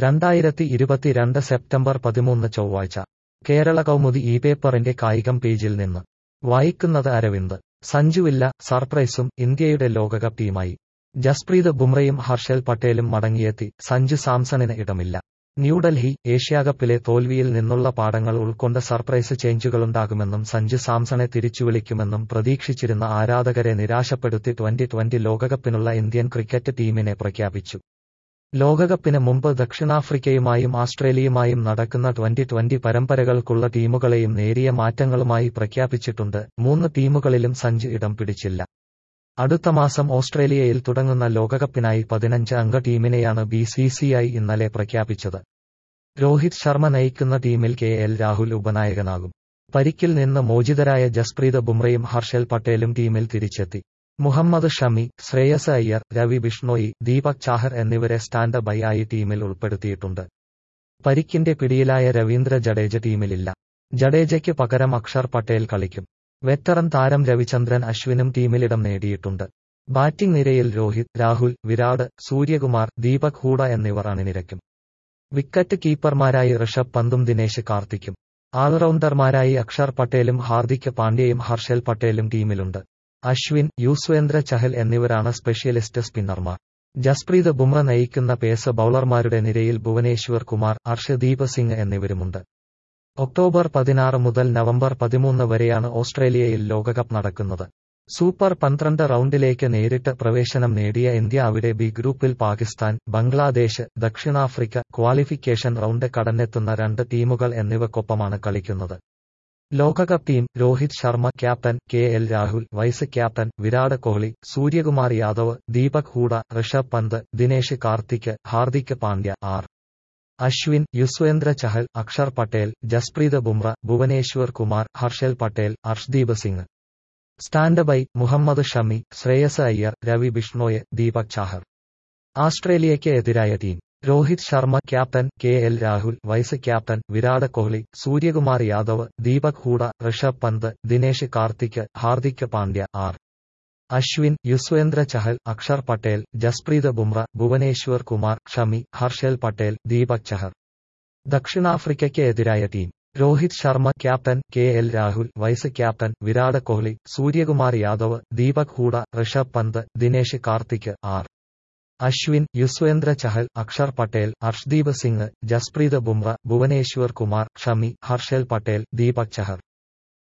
രണ്ടായിരത്തി ഇരുപത്തിരണ്ട് സെപ്റ്റംബർ പതിമൂന്ന് ചൊവ്വാഴ്ച കേരള കൗമുദി ഈ പേപ്പറിന്റെ കായികം പേജിൽ നിന്ന് വായിക്കുന്നത് അരവിന്ദ് സഞ്ജുവില്ല സർപ്രൈസും ഇന്ത്യയുടെ ലോകകപ്പ് ടീമായി ജസ്പ്രീത് ബുംറയും ഹർഷൽ പട്ടേലും മടങ്ങിയെത്തി സഞ്ജു സാംസണിന് ഇടമില്ല ന്യൂഡൽഹി ഏഷ്യാകപ്പിലെ തോൽവിയിൽ നിന്നുള്ള പാഠങ്ങൾ ഉൾക്കൊണ്ട് സർപ്രൈസ് ചേഞ്ചുകളുണ്ടാകുമെന്നും സഞ്ജു സാംസണെ തിരിച്ചുവിളിക്കുമെന്നും പ്രതീക്ഷിച്ചിരുന്ന ആരാധകരെ നിരാശപ്പെടുത്തി ട്വന്റി ട്വന്റി ലോകകപ്പിനുള്ള ഇന്ത്യൻ ക്രിക്കറ്റ് ടീമിനെ പ്രഖ്യാപിച്ചു ലോകകപ്പിന് മുമ്പ് ദക്ഷിണാഫ്രിക്കയുമായും ആസ്ട്രേലിയയുമായും നടക്കുന്ന ട്വന്റി ട്വന്റി പരമ്പരകൾക്കുള്ള ടീമുകളെയും നേരിയ മാറ്റങ്ങളുമായി പ്രഖ്യാപിച്ചിട്ടുണ്ട് മൂന്ന് ടീമുകളിലും സഞ്ജു ഇടം പിടിച്ചില്ല അടുത്ത മാസം ഓസ്ട്രേലിയയിൽ തുടങ്ങുന്ന ലോകകപ്പിനായി പതിനഞ്ച് അംഗ ടീമിനെയാണ് ബി സി സി ഐ ഇന്നലെ പ്രഖ്യാപിച്ചത് രോഹിത് ശർമ്മ നയിക്കുന്ന ടീമിൽ കെ എൽ രാഹുൽ ഉപനായകനാകും പരിക്കിൽ നിന്ന് മോചിതരായ ജസ്പ്രീത് ബുംറയും ഹർഷൽ പട്ടേലും ടീമിൽ തിരിച്ചെത്തി മുഹമ്മദ് ഷമി ശ്രേയസ് അയ്യർ രവി ബിഷ്ണോയി ദീപക് ചാഹർ എന്നിവരെ സ്റ്റാൻഡ് ബൈ ആയി ടീമിൽ ഉൾപ്പെടുത്തിയിട്ടുണ്ട് പരിക്കിന്റെ പിടിയിലായ രവീന്ദ്ര ജഡേജ ടീമിലില്ല ജഡേജയ്ക്ക് പകരം അക്ഷർ പട്ടേൽ കളിക്കും വെറ്ററൻ താരം രവിചന്ദ്രൻ അശ്വിനും ടീമിലിടം നേടിയിട്ടുണ്ട് ബാറ്റിംഗ് നിരയിൽ രോഹിത് രാഹുൽ വിരാട് സൂര്യകുമാർ ദീപക് ഹൂഡ എന്നിവർ അണിനിരക്കും വിക്കറ്റ് കീപ്പർമാരായി ഋഷഭ് പന്തും ദിനേശ് കാർത്തിക്കും ഓൾറൗണ്ടർമാരായി അക്ഷർ പട്ടേലും ഹാർദിക് പാണ്ഡ്യയും ഹർഷൽ പട്ടേലും ടീമിലുണ്ട് അശ്വിൻ യുസ്വേന്ദ്ര ചഹൽ എന്നിവരാണ് സ്പെഷ്യലിസ്റ്റ് സ്പിന്നർമാർ ജസ്പ്രീത് ബുംറ നയിക്കുന്ന പേസ് ബൌളർമാരുടെ നിരയിൽ ഭുവനേശ്വർ കുമാർ അർഷദീപ് സിംഗ് എന്നിവരുമുണ്ട് ഒക്ടോബർ പതിനാറ് മുതൽ നവംബർ പതിമൂന്ന് വരെയാണ് ഓസ്ട്രേലിയയിൽ ലോകകപ്പ് നടക്കുന്നത് സൂപ്പർ പന്ത്രണ്ട് റൗണ്ടിലേക്ക് നേരിട്ട് പ്രവേശനം നേടിയ ഇന്ത്യ അവിടെ ബി ഗ്രൂപ്പിൽ പാകിസ്ഥാൻ ബംഗ്ലാദേശ് ദക്ഷിണാഫ്രിക്ക ക്വാളിഫിക്കേഷൻ റൗണ്ട് കടന്നെത്തുന്ന രണ്ട് ടീമുകൾ എന്നിവക്കൊപ്പമാണ് കളിക്കുന്നത് ലോകകപ്പ് team Rohit Sharma captain K L Rahul vice captain Virat Kohli Suryakumar Yadav Deepak Hooda Rishabh Pant Dinesh Karthik Hardik Pandya R Ashwin Yuzvendra Chahal Axar Patel Jasprit Bumrah Bhuvneshwar Kumar Harshal Patel Arshdeep Singh standby Mohammed Shami Shreyas Iyer Ravi Bishnoi Deepak Chahar ആസ്ട്രേലിയയ്ക്ക് എതിരായ team Rohit Sharma captain K L Rahul vice captain Virat Kohli Suryakumar Yadav Deepak Hooda Rishabh Pant Dinesh Karthik Hardik Pandya R Ashwin Yuzvendra Chahal Axar Patel Jasprit Bumrah Bhuvneshwar Kumar Shami Harshal Patel Deepak Chahar ദക്ഷിണാഫ്രിക്കയ്ക്ക് എതിരായ team Rohit Sharma captain K L Rahul vice captain Virat Kohli Suryakumar Yadav Deepak Hooda Rishabh Pant Dinesh Karthik R Ashwin Yuzvendra Chahal Axar Patel Arshdeep Singh Jasprit Bumrah Bhuvneshwar Kumar Shami Harshal Patel Deepak Chahar